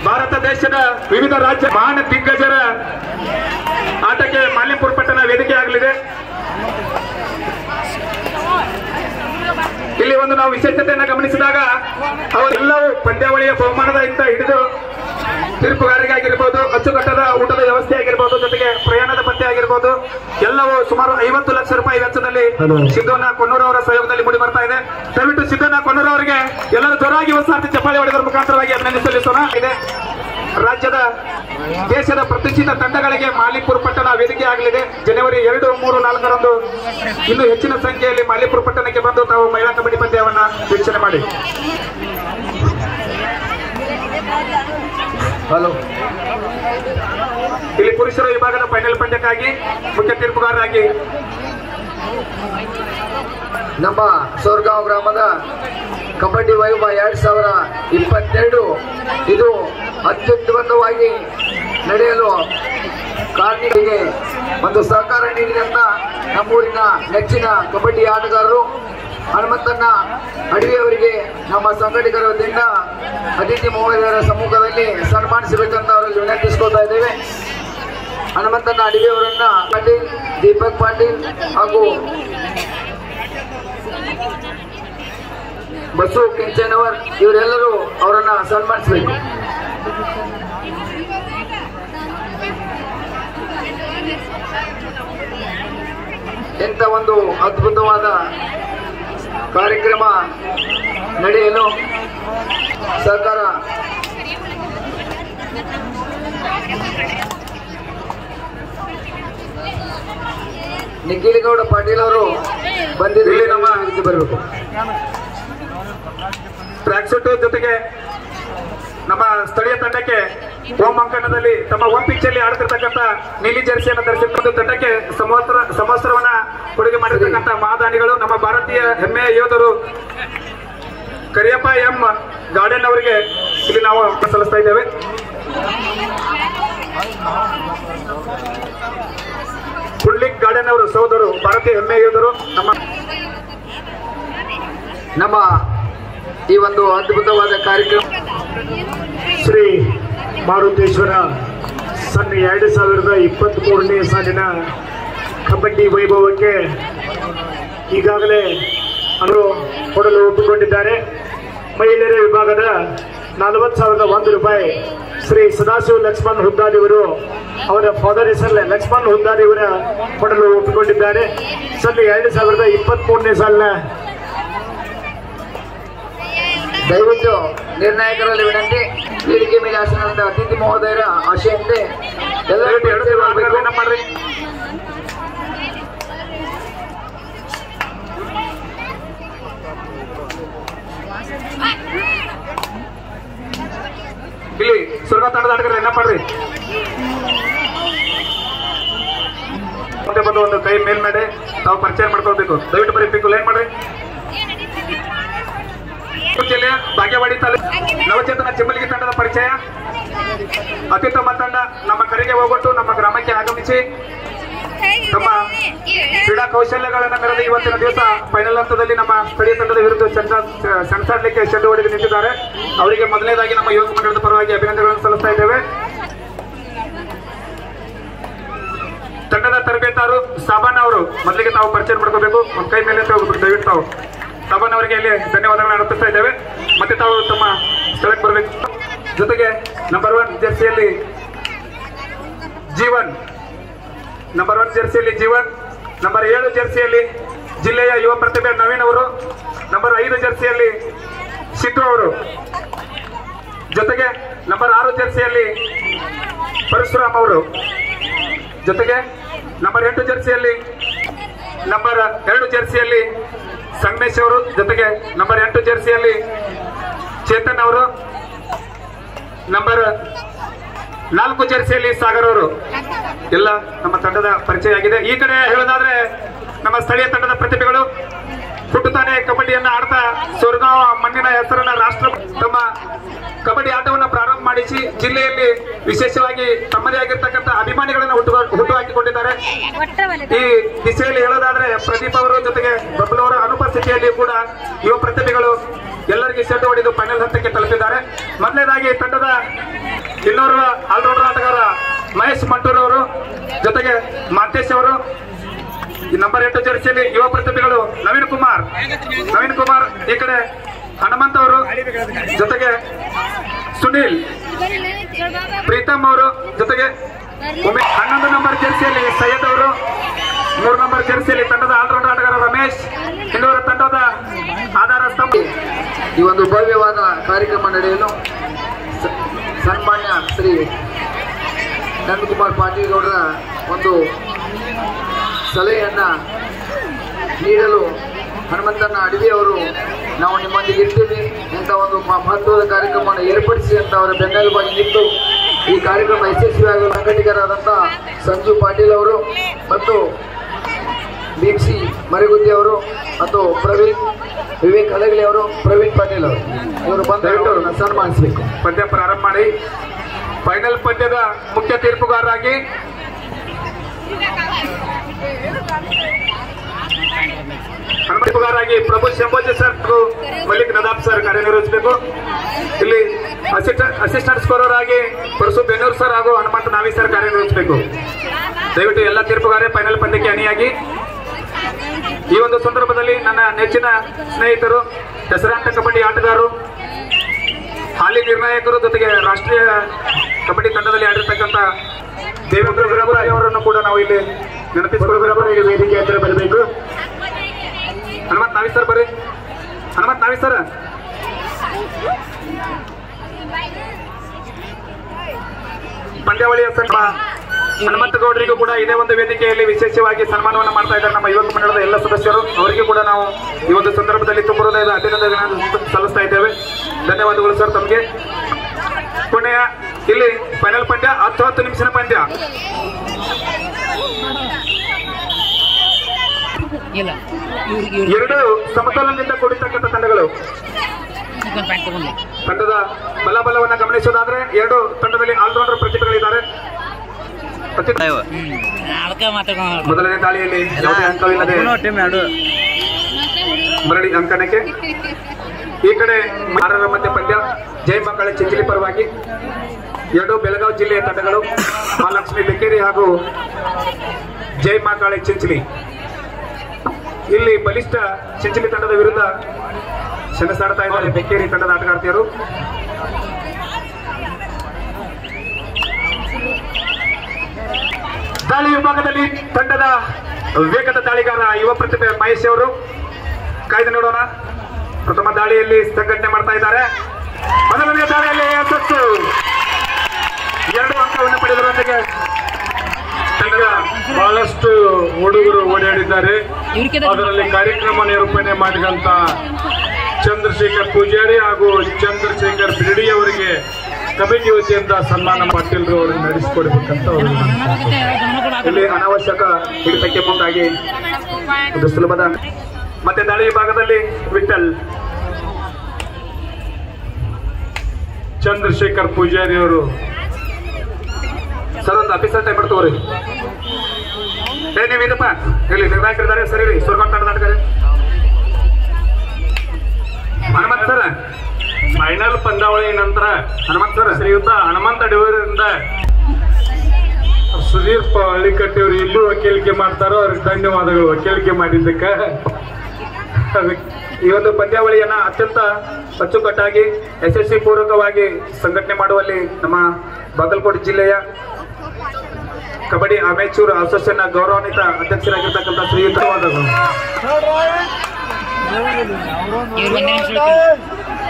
ಭಾರತ ದೇಶದ ವಿವಿಧ ರಾಜ್ಯ ಮಹಾನ್ ದಿಗ್ಗಜರ ಆಟಕ್ಕೆ ಮಾಲಿಂಪುರ ಪಟ್ಟಣ ವೇದಿಕೆ ಆಗಲಿದೆ ಇಲ್ಲಿ ಒಂದು ನಾವು ವಿಶೇಷತೆಯನ್ನು ಗಮನಿಸಿದಾಗ ಅವರೆಲ್ಲವೂ ಪಂದ್ಯಾವಳಿಯ ಬಹುಮಾನದ ಇಂದ ಹಿಡಿದು ತೀರ್ಪುಗಾರಿಗಾಗಿರ್ಬೋದು ಅಚ್ಚುಕಟ್ಟದ ಊಟದ ವ್ಯವಸ್ಥೆ ಆಗಿರ್ಬೋದು ಜೊತೆಗೆ ಪ್ರಯಾಣದ ಪತ್ತೆ ಆಗಿರ್ಬೋದು ಎಲ್ಲವೂ ಸುಮಾರು ಐವತ್ತು ಲಕ್ಷ ರೂಪಾಯಿ ವೆಚ್ಚದಲ್ಲಿ ಸಿದ್ದೋನ ಕೊನ್ನೂರು ಅವರ ಸಹಯೋಗದಲ್ಲಿ ಮೂಡಿ ಬರ್ತಾ ಇದೆ ದಯವಿಟ್ಟು ಸಿದ್ದೋನ ಕೊನ್ನೂರು ಅವರಿಗೆ ಎಲ್ಲರೂ ಜೋರಾಗಿ ಹೊಸಾರ್ತಿ ಚಪ್ಪಾಳೆ ಹೊಡೆದರ ಮುಖಾಂತರವಾಗಿ ಅಭಿನಂದನೆ ಸಲ್ಲಿಸೋಣ ಇದೆ ರಾಜ್ಯದ ದೇಶದ ಪ್ರತಿಷ್ಠಿತ ತಂಡಗಳಿಗೆ ಮಾಲಿಪುರ ಪಟ್ಟಣ ವೇದಿಕೆ ಆಗಲಿದೆ ಜನವರಿ ಎರಡು ಮೂರು ನಾಲ್ಕರಂದು ಇನ್ನೂ ಹೆಚ್ಚಿನ ಸಂಖ್ಯೆಯಲ್ಲಿ ಮಾಲಿಪುರ ಪಟ್ಟಣಕ್ಕೆ ಬಂದು ತಾವು ಮಹಿಳಾ ಕಬಡ್ಡಿ ಪಂದ್ಯವನ್ನ ವೀಕ್ಷಣೆ ಮಾಡಿ ಹಲೋ ಇಲ್ಲಿ ಪುರುಷರ ವಿಭಾಗದ ಫೈನಲ್ ಪಂದ್ಯಕ್ಕಾಗಿ ಮುಖ್ಯ ತೀರ್ಪುಗಾರರಾಗಿ ನಮ್ಮ ಸೋರ್ಗಾಂವ್ ಗ್ರಾಮದ ಕಬಡ್ಡಿ ವೈಭವ ಎರಡ್ ಸಾವಿರ ಇಪ್ಪತ್ತೆರಡು ಇದು ಅತ್ಯುತ್ತಮವಾಗಿ ನಡೆಯಲು ಕಾರ್ಮಿಕರಿಗೆ ಒಂದು ಸಹಕಾರ ನೀಡಿದಂತ ನಮ್ಮೂರಿನ ನೆಚ್ಚಿನ ಕಬಡ್ಡಿ ಆಟಗಾರರು ಹನುಮಂತಣ್ಣ ಅಡವಿಯವರಿಗೆ ನಮ್ಮ ಸಂಘಟಕರ ವತಿಯಿಂದ ಅತಿಥಿ ಮಹೋದಯರ ಸಮ್ಮುಖದಲ್ಲಿ ಸನ್ಮಾನಿಸಬೇಕಂತ ಅವರಲ್ಲಿ ವಿನಂತಿಸ್ಕೊಳ್ತಾ ಇದ್ದೇವೆ ಹನುಮಂತಣ್ಣ ಅಡವಿಯವರನ್ನ ಪಾಟೀಲ್ ದೀಪಕ್ ಪಾಟೀಲ್ ಹಾಗೂ ಬಸು ಕೆಂಚನವರ್ ಇವರೆಲ್ಲರೂ ಅವರನ್ನ ಸನ್ಮಾನಿಸಬೇಕು ಎಂತ ಒಂದು ಅದ್ಭುತವಾದ ಕಾರ್ಯಕ್ರಮ ನಡೆಯಲು ಸಹಕಾರ ನಿಖಿಲಗೌಡ ಪಾಟೀಲ್ ಅವರು ಬಂದಿದ್ದು ಇಲ್ಲಿ ನಮ್ಮ- ಇದಕ್ಕೆ ಬರಬೇಕು ಟ್ರ್ಯಾಕ್ ಸೂಟ್ ಜೊತೆಗೆ ನಮ್ಮ ಸ್ಥಳೀಯ ತಂಡಕ್ಕೆ ಹೋಮ್ ಅಂಕಣದಲ್ಲಿ ತಮ್ಮ ಹೋಮ್ ಪಿಚ್ ಅಲ್ಲಿ ಆಡ್ತಿರ್ತಕ್ಕಂಥ ನೀಲಿ ಜರ್ಸಿಯನ್ನು ಧರಿಸಿರ್ತಕ್ಕಂಥ ತಂಡಕ್ಕೆ ಸಮವಸ್ತ್ರ ಸಮವಸ್ತ್ರವನ್ನ ಕೊಡುಗೆ ಮಾಡಿರ್ತಕ್ಕಂಥ ಮಹಾದಾನಿಗಳು ನಮ್ಮ ಭಾರತೀಯ ಹೆಮ್ಮೆಯ ಯೋಧರು ಕರಿಯಪ್ಪ ಎಂ ಗಾರ್ಡನ್ ಅವರಿಗೆ ಇಲ್ಲಿ ನಾವು ಸಲ್ಲಿಸ್ತಾ ಇದ್ದೇವೆ ಪುಳ್ಳಿಕ್ ಗಾರ್ಡನ್ ಅವರು ಸೋದರು ಭಾರತೀಯ ಹೆಮ್ಮೆಯ ಯೋಧರು ನಮ್ಮ ನಮ್ಮ ಈ ಒಂದು ಅದ್ಭುತವಾದ ಕಾರ್ಯಕ್ರಮ ಶ್ರೀ ಮಾರುತೇಶ್ವರ ಸನ್ ಎರಡು ಸಾವಿರದ ಇಪ್ಪತ್ತ್ ಮೂರನೇ ಸಾಲಿನ ಕಬಡ್ಡಿ ವೈಭವಕ್ಕೆ ಈಗಾಗಲೇ ಅವರು ಕೊಡಲು ಒಪ್ಪಿಕೊಂಡಿದ್ದಾರೆ ಮಹಿಳೆಯರ ವಿಭಾಗದ ನಲವತ್ತು ಸಾವಿರದ ಒಂದು ರೂಪಾಯಿ ಶ್ರೀ ಸದಾಶಿವ ಲಕ್ಷ್ಮಣ್ ಹುದ್ದಾದಿವರು ಅವರ ಫಾದರ್ ಹೆಸರಲ್ಲೇ ಲಕ್ಷ್ಮಣ್ ಹುದ್ದಾದಿಯವರ ಕೊಡಲು ಒಪ್ಪಿಕೊಂಡಿದ್ದಾರೆ ಸನ್ ಎರಡು ಸಾವಿರದ ಇಪ್ಪತ್ತ್ ಮೂರನೇ ಸಾಲಿನ ದಯವಿಟ್ಟು ನಿರ್ಣಾಯಕರಲ್ಲಿ ವಿನಂತಿ ವೇದಿಕೆ ಮೇಲೆ ಆಸನದ ಅತಿಥಿ ಮಹೋದಯರ ಆಶೆಯಂತೆ ಎಲ್ಲರೂ ದಯವಿಟ್ಟು ಎರಡು ಪರಿಚಯ ಜನ ಮಾಡಬೇಕು ಆಟಗಾರರನ್ನ ಮಾಡ್ರಿ ಇಲ್ಲಿ ಸುರ್ಗ ತಂಡದ ಆಟಗಾರ ಏನ ಮಾಡ್ರಿ ಮುಂದೆ ಬಂದು ಒಂದು ಕೈ ಮೇಲ್ಮೇಡೆ ತಾವು ಪರಿಚಯ ಮಾಡ್ಕೊಳ್ಬೇಕು ದಯವಿಟ್ಟು ಬರೀ ಪಿಕ್ಕು ಏನ್ ಮಾಡ್ರಿ ಜಿಲ್ಲೆಯ ಬಾಗೇವಾಡಿ ತಾಲೂಕು ನವಚೇತನ ಚಿಮ್ಮಲಿಗೆ ತಂಡದ ಪರಿಚಯ ಅತ್ಯುತ್ತಮ ತಂಡ ನಮ್ಮ ಕರೆಗೆ ಹೋಗ್ಬಿಟ್ಟು ನಮ್ಮ ಗ್ರಾಮಕ್ಕೆ ಆಗಮಿಸಿ ತಮ್ಮ ಕ್ರೀಡಾ ಕೌಶಲ್ಯಗಳನ್ನು ಮೆರೆದು ಇವತ್ತಿನ ದಿವಸ ಫೈನಲ್ ಹಂತದಲ್ಲಿ ನಮ್ಮ ಸ್ಥಳೀಯ ತಂಡದ ವಿರುದ್ಧ ಸೆಣಸ- ಸೆಣಸಾಡ್ಲಿಕ್ಕೆ ಚೆಂಡು ಹೊಡೆದು ನಿಂತಿದ್ದಾರೆ ಅವರಿಗೆ ಮೊದಲನೇದಾಗಿ ನಮ್ಮ ಯುವಕ ಮಂಡಳದ ಪರವಾಗಿ ಅಭಿನಂದನೆಗಳನ್ನು ಸಲ್ಲಿಸ್ತಾ ಇದ್ದೇವೆ ತಂಡದ ತರಬೇತಾರು ಸಾಬಾನ್ ಅವರು ಮೊದಲಿಗೆ ತಾವು ಪರಿಚಯ ಮಾಡ್ಕೋಬೇಕು ಒಂದು ಕೈ ಮೇಲೆ ಎತ್ತಿ ಹೋಗ್ಬೇಕು ದಯವಿಟ್ಟು ತಾವು ಸಾಬಾನ್ ಅವರಿಗೆ ಇಲ್ಲಿ ಧನ್ಯವಾದಗಳನ್ನು ಅರ್ಪಿಸ್ತಾ ಇದ್ದೇವೆ ಮತ್ತೆ ತಾವು ತಮ್ಮ ಸ್ಥಳಕ್ಕೆ ಬರಬೇಕು ಜೊತೆಗೆ ನಂಬರ್ ಒನ್ ಜೆರ್ಸಿಯಲ್ಲಿ ಜೀವನ್ ನಂಬರ್ ಒನ್ ಜೆರ್ಸಿಯಲ್ಲಿ ಜೀವನ್ ನಂಬರ್ ಏಳು ಜೆರ್ಸಿಯಲ್ಲಿ ಜಿಲ್ಲೆಯ ಯುವ ಪ್ರತಿಭೆ ನವೀನ್ ಅವರು ನಂಬರ್ ಐದು ಜೆರ್ಸಿಯಲ್ಲಿ ಸಿದ್ದು ಅವರು ಜೊತೆಗೆ ನಂಬರ್ ಆರು ಜೆರ್ಸಿಯಲ್ಲಿ ಪರಶುರಾಮ್ ಅವರು ಜೊತೆಗೆ ನಂಬರ್ ಎಂಟು ಜೆರ್ಸಿಯಲ್ಲಿ ನಂಬರ್ ಎರಡು ಜೆರ್ಸಿಯಲ್ಲಿ ಸಂಗಮೇಶ್ ಅವರು ಜೊತೆಗೆ ನಂಬರ್ ಎಂಟು ಜೆರ್ಸಿಯಲ್ಲಿ ಚೇತನ್ ಅವರು ನಂಬರ್ ನಾಲ್ಕು ಜೆರ್ಸಿಯಲ್ಲಿ ಸಾಗರ್ ಅವರು ಎಲ್ಲ ನಮ್ಮ ತಂಡದ ಪರಿಚಯ ಆಗಿದೆ ಈ ಕಡೆ ಹೇಳೋದಾದ್ರೆ ನಮ್ಮ ಸ್ಥಳೀಯ ತಂಡದ ಪ್ರತಿಭೆಗಳು ಹುಟ್ಟುತ್ತಾನೆ ಕಬಡ್ಡಿಯನ್ನ ಆಡ್ತಾ ಸೊರಗಾಂವ್ ಮಣ್ಣಿನ ಹೆಸರನ್ನ ರಾಷ್ಟ್ರ ತಮ್ಮ ಕಬಡ್ಡಿ ಆಟವನ್ನು ಪ್ರಾರಂಭ ಮಾಡಿಸಿ ಜಿಲ್ಲೆಯಲ್ಲಿ ವಿಶೇಷವಾಗಿ ತಮ್ಮದೇ ಆಗಿರ್ತಕ್ಕಂಥ ಅಭಿಮಾನಿಗಳನ್ನು ಹುಟ್ಟು ಹುಟ್ಟು ಹಾಕಿಕೊಂಡಿದ್ದಾರೆ ಈ ದಿಸೆಯಲ್ಲಿ ಹೇಳೋದಾದ್ರೆ ಪ್ರದೀಪ್ ಅವರು ಜೊತೆಗೆ ಬಬ್ಲು ಅವರ ಅನುಪಸ್ಥಿತಿಯಲ್ಲಿ ಕೂಡ ಯುವ ಪ್ರತಿಭೆಗಳು ಎಲ್ಲರಿಗೆ ಸೆಡ್ಡು ಹೊಡೆದು ಫೈನಲ್ ಹಂತಕ್ಕೆ ತಲುಪಿದ್ದಾರೆ ಮೊದಲನೇದಾಗಿ ತಂಡದ ಇನ್ನೋರ್ವ ಆಲ್ರೌಂಡರ್ ಆಟಗಾರ ಮಹೇಶ್ ಮಂಟೂರ್ ಅವರು ಜೊತೆಗೆ ಮಾಂತೇಶ್ ಅವರು ಈ ನಂಬರ್ ಎಂಟು ಜರ್ಸಿಯಲ್ಲಿ ಯುವ ಪ್ರತಿಭೆಗಳು ನವೀನ್ ಕುಮಾರ್ ನವೀನ್ ಕುಮಾರ್ ಈ ಕಡೆ ಹನುಮಂತ್ ಅವರು ಜೊತೆಗೆ ಸುನೀಲ್ ಪ್ರೀತಮ್ ಅವರು ಜೊತೆಗೆ ಉಮೇ- ಹನ್ನೊಂದು ನಂಬರ್ ಜರ್ಸಿಯಲ್ಲಿ ಸೈಯದ್ ಅವರು ಮೂರು ನಂಬರ್ ಜರ್ಸಿಯಲ್ಲಿ ತಂಡದ ಆಲ್ರೌಂಡರ್ ಆಟಗಾರ ರಮೇಶ್ ಇನ್ನೂರ ತಂಡದ ಆಧಾರ ಸ್ತಂಭ ಈ ಒಂದು ಭವ್ಯವಾದ ಕಾರ್ಯಕ್ರಮ ನಡೆಯಲು ಸ- ಸನ್ಮಾನ್ಯ ಶ್ರೀ ನಂದಕುಮಾರ್ ಪಾಟೀಲ್ ಗೌಡರ ಒಂದು ಸಲಹೆಯನ್ನ ನೀಡಲು ಹನುಮಂತನ ಅಡವಿ ಅವರು ನಾವು ನಿಮ್ಮೊಂದಿಗೆ ಇರ್ತೀವಿ ಅಂತ ಒಂದು ಮ- ಮಹತ್ವದ ಕಾರ್ಯಕ್ರಮವನ್ನು ಏರ್ಪಡಿಸಿ ಅಂತ ಅವರ ಬೆನ್ನೆಲುಬಾಗಿ ನಿಂತು ಈ ಕಾರ್ಯಕ್ರಮ ಯಶಸ್ವಿಯಾಗಲು ಸಂಘಟಕರಾದಂಥ ಸಂಜು ಪಾಟೀಲ್ ಅವರು ಮತ್ತು ಭೀಮ್ಸಿ ಮರಿಗುದ್ದಿ ಅವರು ಮತ್ತು ಪ್ರವೀಣ್ ವಿವೇಕ್ ಹಲಗಲಿ ಅವರು ಪ್ರವೀಣ್ ಪಾಟೀಲ್ ಅವರು ಇವರು ಬಂದು ಅವರನ್ನು ಸನ್ಮಾನಿಸಬೇಕು ಪಂದ್ಯ ಪ್ರಾರಂಭ ಮಾಡಿ ಫೈನಲ್ ಪಂದ್ಯದ ಮುಖ್ಯ ತೀರ್ಪುಗಾರರಾಗಿ ತೀರ್ಪುಗಾರರಾಗಿ ಪ್ರಭು ಶಂಭೋಜಿ ಸರ್ ಹಾಗೂ ಮಲ್ಲಿಕ್ ನದಾಬ್ ಸರ್ ಕಾರ್ಯನಿರ್ವಹಿಸಬೇಕು ಇಲ್ಲಿ ಅಸಿಸ್ಟೆಂಟ್ ಅಸಿಸ್ಟೆಂಟ್ ಸ್ಕೋರರ್ ಆಗಿ ಪರಸು ಬೆನ್ನೂರು ಸರ್ ಹಾಗೂ ಹನುಮಂತ ನಾವಿ ಸರ್ ಕಾರ್ಯನಿರ್ವಹಿಸಬೇಕು ದಯವಿಟ್ಟು ಎಲ್ಲ ತೀರ್ಪುಗಾರೇ ಫೈನಲ್ ಪಂದ್ಯಕ್ಕೆ ಅಣಿಯಾಗಿ ಈ ಒಂದು ಸಂದರ್ಭದಲ್ಲಿ ನನ್ನ ನೆಚ್ಚಿನ ಸ್ನೇಹಿತರು ಹೆಸರಾಂತ ಕಬಡ್ಡಿ ಆಟಗಾರರು ಹಾಲಿ ನಿರ್ಣಾಯಕರು ಜೊತೆಗೆ ರಾಷ್ಟ್ರೀಯ ಕಬಡ್ಡಿ ತಂಡದಲ್ಲಿ ಆಡಿರ್ತಕ್ಕಂಥ ದೇವೇಂದ್ರ ಗುರಬಾಯಿ ಅವರನ್ನು ಕೂಡ ನಾವು ಇಲ್ಲಿ ನೆನಪಿಸಿಕೊಳ್ಳಬೇಕು ಈ ವೇದಿಕೆ ಹತ್ರ ಬರಬೇಕು ಹನುಮಂತ್ ನಾವಿ ಸರ್ ಬರ್ರಿ ಹನುಮಂತ್ ನಾವಿ ಸರ್ ಪಂದ್ಯಾವಳಿಯ ಸಂಘ ಹನುಮಂತ ಗೌಡರಿಗೂ ಕೂಡ ಇದೇ ಒಂದು ವೇದಿಕೆಯಲ್ಲಿ ವಿಶೇಷವಾಗಿ ಸನ್ಮಾನವನ್ನು ಮಾಡ್ತಾ ಇದ್ದಾರೆ ನಮ್ಮ ಯುವಕ ಮಂಡಳದ ಎಲ್ಲ ಸದಸ್ಯರು ಅವರಿಗೂ ಕೂಡ ನಾವು ಈ ಒಂದು ಸಂದರ್ಭದಲ್ಲಿ ತುಂಬ ಹೃದಯದ ಅಭಿನಂದನೆ ಸಲ್ಲಿಸ್ತಾ ಇದ್ದೇವೆ ಧನ್ಯವಾದಗಳು ಸರ್ ತಮಗೆ ಪುಣ್ಯ ಇಲ್ಲಿ ಫೈನಲ್ ಪಂದ್ಯ ಹತ್ತು ಹತ್ತು ನಿಮಿಷದ ಪಂದ್ಯ ಇಲ್ಲ ಇವ್ರು ಇವ್ರು ಎರಡು ಸಮತೋಲನದಿಂದ ಕೂಡಿರ್ತಕ್ಕಂಥ ತಂಡಗಳು ಚಿಕನ್ ಪ್ಯಾಂಟ್ ತಗೊಂಡು ತಂಡದ ಬಲಬಲವನ್ನ ಗಮನಿಸೋದಾದ್ರೆ ಎರಡು ತಂಡದಲ್ಲಿ ಆಲ್ರೌಂಡರ್ ಪ್ರತಿಭೆಗಳಿದ್ದಾರೆ ಪ್ರತಿ- ಅದಕ್ಕೆ ಮಾತಾಡೋಣ ಮೊದಲನೇ ದಾಳಿಯಲ್ಲಿ ಯಾವುದೇ ಅಂಕವಿಲ್ಲದೆ ಮರಳಿ ಅಂಕಣಕ್ಕೆ ಈ ಕಡೆ ಆರರ ಮಧ್ಯೆ ಪಂದ್ಯ ಜೈ ಮಕ್ಕಳ ಚಿಂಚಲಿ ಪರವಾಗಿ ಎರಡು ಬೆಳಗಾವಿ ಜಿಲ್ಲೆಯ ತಂಡಗಳು ಮಹಾಲಕ್ಷ್ಮಿ ಬೆಕ್ಕೇರಿ ಹಾಗೂ ಜೈ ಮಕ್ಕಳ ಚಿಂಚಲಿ ಇಲ್ಲಿ ಬಲಿಷ್ಠ ಚಿಂಚಲಿ ತಂಡದ ವಿರುದ್ಧ ಸೆಣಸಾಡ್ತಾ ಇದ್ದಾರೆ ಬೆಕ್ಕೇರಿ ತಂಡದ ಆಟಗಾರ್ತಿಯರು ದಾಳಿ ವಿಭಾಗದಲ್ಲಿ ತಂಡದ ವೇಗದ ದಾಳಿಗಾರ ಯುವ ಪ್ರತಿಭೆ ಮಹೇಶ್ ಅವರು ಕಾಯ್ದು ನೋಡೋಣ ಪ್ರಥಮ ದಾಳಿಯಲ್ಲಿ ಸಂಘಟನೆ ಮಾಡ್ತಾ ಇದ್ದಾರೆ ಮೊದಲನೇ ದಾಳಿಯಲ್ಲಿ ಯಶಸ್ಸು ಎರಡು ಅಂಕವನ್ನು ಪಡೆದರೊಂದಿಗೆ ತಂಡದ ಬಹಳಷ್ಟು ಹುಡುಗರು ಓಡಾಡಿದ್ದಾರೆ ಇವ್ರಿಗೆ ಅದರಲ್ಲಿ ಕಾರ್ಯಕ್ರಮ ನಿರೂಪಣೆ ಮಾಡಿದಂತ ಚಂದ್ರಶೇಖರ್ ಪೂಜಾರಿ ಹಾಗೂ ಚಂದ್ರಶೇಖರ್ ಬಿರಡಿ ಅವರಿಗೆ ಕಮಿಟಿ ವತಿಯಿಂದ ಸನ್ಮಾನ ಪಾಟೀಲ್ರು ಅವರಿಗೆ ನಡೆಸಿಕೊಡ್ಬೇಕಂತ ಅವರು ಇಲ್ಲಿ ಅನಾವಶ್ಯಕ ಹಿಡಿತಕ್ಕೆ ಮುಂದಾಗಿ ಒಂದು ಸುಲಭದ ಮತ್ತೆ ದಾಳಿ ವಿಭಾಗದಲ್ಲಿ ವಿಠಲ್ ಚಂದ್ರಶೇಖರ್ ಪೂಜಾರಿ ಅವರು ಸರ್ ಒಂದು ಆಫೀಸರ್ ಟೈಮ್ ತಗೋರಿ ಏ ನೀವು ಇದಪ್ಪ ಇಲ್ಲಿ ನಿರ್ಣಾಯಕರಿದ್ದಾರೆ ಸರಿ ರೀ ಸುರ್ಗೊಂಡ್ ತಂಡದಾಡ್ತಾರೆ ಹನುಮಂತ್ ಸರ್ ಫೈನಲ್ ಪಂದ್ಯಾವಳಿ ನಂತರ ಹನುಮಂತ್ ಸರ್ ಶ್ರೀಯುತ ಹನುಮಂತ ಅಡಿಯವರಿಂದ ಸುಧೀರ್ ಹಳ್ಳಿಕಟ್ಟಿ ಅವರು ಇಲ್ಲೂ ವಕೀಲಿಕೆ ಮಾಡ್ತಾರೋ ಅವ್ರಿಗೆ ಧನ್ಯವಾದಗಳು ವಕೀಲಿಕೆ ಮಾಡಿದ್ದಕ್ಕೆ ಅದಕ್ಕೆ ಈ ಒಂದು ಪಂದ್ಯಾವಳಿಯನ್ನ ಅತ್ಯಂತ ಅಚ್ಚುಕಟ್ಟಾಗಿ ಯಶಸ್ವಿ ಪೂರ್ವಕವಾಗಿ ಸಂಘಟನೆ ಮಾಡುವಲ್ಲಿ ನಮ್ಮ ಬಾಗಲಕೋಟೆ ಜಿಲ್ಲೆಯ ಕಬಡ್ಡಿ ಅಮೇಚೂರ್ ಅಸೋಸಿಯೇಷನ್ ಗೌರವಾನ್ವಿತ ಅಧ್ಯಕ್ಷರಾಗಿರ್ತಕ್ಕಂಥ ಶ್ರೀಯುತವಾದಗಳು ಇವ್ರು ಒಂದೇ ನಿಮಿಷ ಹೇಳ್ತೀನಿ.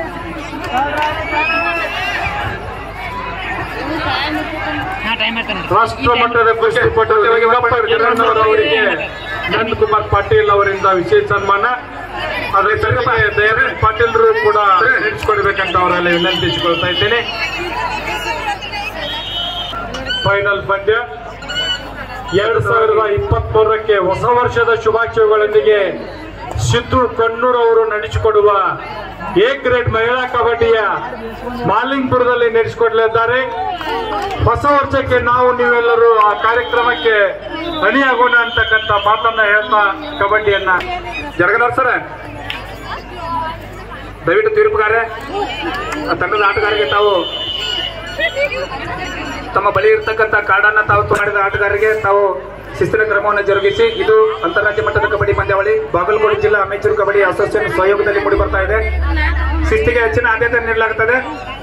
ಹಾ ಟೈಮ್ ಹೇಳ್ತಾನೆ ರಾಷ್ಟ್ರ ಮಟ್ಟದ ಕುಸ್ತಿ ಪಟು ಲಿಂಗಪ್ಪ ಗಿರಣ್ ಅವರಿಗೆ ನಂದಕುಮಾರ್ ಪಾಟೀಲ್ ಅವರಿಂದ ವಿಶೇಷ ಸನ್ಮಾನ ಅದ್ರ ಜೊತೆಗೆ ದಯಾನಂದ್ ಪಾಟೀಲ್ರು ಕೂಡ ನಡೆಸಿಕೊಡ್ಬೇಕಂತ ಅವರಲ್ಲಿ ವಿನಂತಿಸಿಕೊಳ್ತಾ ಇದ್ದೇನೆ ಫೈನಲ್ ಪಂದ್ಯ ಎರಡ್ ಸಾವಿರದ ಇಪ್ಪತ್ತ್ ಮೂರಕ್ಕೆ ಹೊಸ ವರ್ಷದ ಶುಭಾಶಯಗಳೊಂದಿಗೆ ಸಿದ್ದು ಕಣ್ಣೂರ್ ಅವರು ನಡೆಸಿಕೊಡುವ ಎ ಗ್ರೇಡ್ ಮಹಿಳಾ ಕಬಡ್ಡಿಯ ಮಾಲಿಂಗ್ಪುರದಲ್ಲಿ ನಡೆಸಿಕೊಡಲಿದ್ದಾರೆ ಹೊಸ ವರ್ಷಕ್ಕೆ ನಾವು ನೀವೆಲ್ಲರೂ ಆ ಕಾರ್ಯಕ್ರಮಕ್ಕೆ ಅಣಿಯಾಗೋಣ ಅಂತಕ್ಕಂಥ ಮಾತನ್ನ ಹೇಳ್ತಾ ಕಬಡ್ಡಿಯನ್ನ ಜರಗನವ್ರ ಸರ್ ದಯವಿಟ್ಟು ತೀರ್ಪುಗಾರೆ ಆ ತಂಡದ ಆಟಗಾರರಿಗೆ ತಾವು ತಮ್ಮ ಬಳಿ ಇರ್ತಕ್ಕಂಥ ಕಾರ್ಡನ್ನ ತಾವು ಮಾಡಿದ ಆಟಗಾರರಿಗೆ ತಾವು ಶಿಸ್ತಿನ ಕ್ರಮವನ್ನು ಜರುಗಿಸಿ ಇದು ಅಂತಾರಾಜ್ಯ ಮಟ್ಟದ ಕಬಡ್ಡಿ ಪಂದ್ಯಾವಳಿ ಬಾಗಲಕೋಟೆ ಜಿಲ್ಲಾ ಅಮೆಚೂರು ಕಬಡ್ಡಿ ಅಸೋಸಿಯೇಷನ್ ಸಹಯೋಗದಲ್ಲಿ ಮೂಡಿ ಬರ್ತಾ ಇದೆ ಶಿಸ್ತಿಗೆ ಹೆಚ್ಚಿನ ಆದ್ಯತೆ ನೀಡಲಾಗುತ್ತದೆ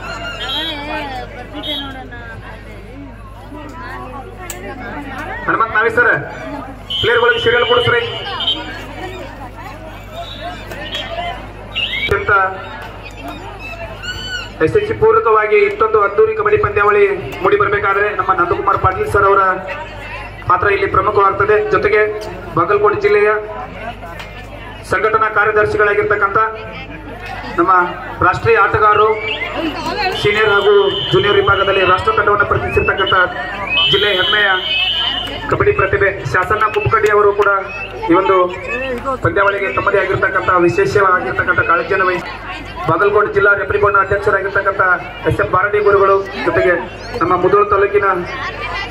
ಹನುಮಂತ್ ನಾವೇ ಸರ್ ಪ್ಲೇಯರ್ಗಳಿಗೆ ಸೀರಿಯಲ್ ಕೊಡಿಸ್ರಿ ಅತ್ಯಂತ ಯಶಸ್ವಿ ಪೂರ್ವಕವಾಗಿ ಇಷ್ಟೊಂದು ಅದ್ದೂರಿ ಕಬಡ್ಡಿ ಪಂದ್ಯಾವಳಿ ಮೂಡಿ ಬರಬೇಕಾದ್ರೆ ನಮ್ಮ ನಂದಕುಮಾರ್ ಪಾಟೀಲ್ ಸರ್ ಅವರ ಪಾತ್ರ ಇಲ್ಲಿ ಪ್ರಮುಖವಾಗ್ತದೆ ಜೊತೆಗೆ ಬಾಗಲಕೋಟೆ ಜಿಲ್ಲೆಯ ಸಂಘಟನಾ ಕಾರ್ಯದರ್ಶಿಗಳಾಗಿರ್ತಕ್ಕಂಥ ನಮ್ಮ ರಾಷ್ಟ್ರೀಯ ಆಟಗಾರರು ಸೀನಿಯರ್ ಹಾಗೂ ಜೂನಿಯರ್ ವಿಭಾಗದಲ್ಲಿ ರಾಷ್ಟ್ರ ತಂಡವನ್ನು ಪ್ರತಿನಿಧಿಸಿರ್ತಕ್ಕಂಥ ಜಿಲ್ಲೆಯ ಹೆಮ್ಮೆಯ ಕಬಡ್ಡಿ ಪ್ರತಿಭೆ ಶಾಸನ ಕುಪ್ಪಕಡ್ಡಿ ಅವರು ಕೂಡ ಈ ಒಂದು ಪಂದ್ಯಾವಳಿಗೆ ತಮ್ಮದೇ ಆಗಿರ್ತಕ್ಕಂಥ ವಿಶೇಷವಾಗಿರ್ತಕ್ಕಂಥ ಕಾಳಜಿಯನ್ನು ವಹಿಸಿ ಬಾಗಲಕೋಟೆ ಜಿಲ್ಲಾ ರೆಫ್ರಿ ಬೋರ್ಡ್ನ ಅಧ್ಯಕ್ಷರಾಗಿರ್ತಕ್ಕಂಥ ಎಸ್ ಎಫ್ ಬಾರಡಿ ಗುರುಗಳು ಜೊತೆಗೆ ನಮ್ಮ ಮುದೋಳು ತಾಲೂಕಿನ